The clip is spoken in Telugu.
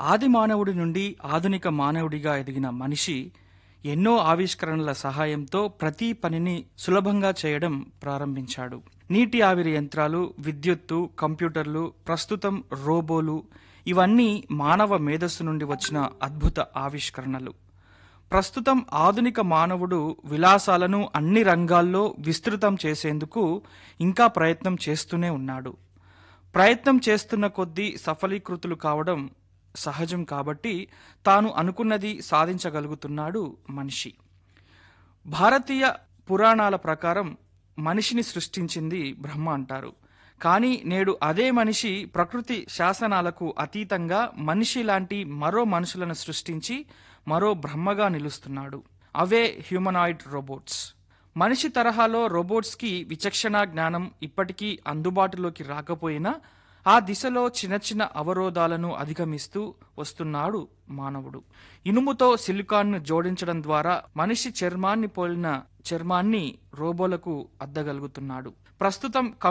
ఆది మానవుడి నుండి ఆధునిక మానవుడిగా ఎదిగిన మనిషి ఎన్నో ఆవిష్కరణల సహాయంతో ప్రతి పనిని సులభంగా చేయడం ప్రారంభించాడు నీటి ఆవిరి యంత్రాలు విద్యుత్తు కంప్యూటర్లు ప్రస్తుతం రోబోలు ఇవన్నీ మానవ మేధస్సు నుండి వచ్చిన అద్భుత ఆవిష్కరణలు ప్రస్తుతం ఆధునిక మానవుడు విలాసాలను అన్ని రంగాల్లో విస్తృతం చేసేందుకు ఇంకా ప్రయత్నం చేస్తూనే ఉన్నాడు ప్రయత్నం చేస్తున్న కొద్దీ సఫలీకృతులు కావడం సహజం కాబట్టి తాను అనుకున్నది సాధించగలుగుతున్నాడు మనిషి భారతీయ పురాణాల ప్రకారం మనిషిని సృష్టించింది బ్రహ్మ అంటారు కానీ నేడు అదే మనిషి ప్రకృతి శాసనాలకు అతీతంగా మనిషి లాంటి మరో మనుషులను సృష్టించి మరో బ్రహ్మగా నిలుస్తున్నాడు అవే హ్యూమనాయిడ్ రోబోట్స్ మనిషి తరహాలో రోబోట్స్కి విచక్షణ జ్ఞానం ఇప్పటికీ అందుబాటులోకి రాకపోయినా ఆ దిశలో చిన్న చిన్న అవరోధాలను అధిగమిస్తూ వస్తున్నాడు మానవుడు ఇనుముతో సిలికాన్ను జోడించడం ద్వారా మనిషి చర్మాన్ని పోలిన చర్మాన్ని రోబోలకు అద్దగలుగుతున్నాడు ప్రస్తుతం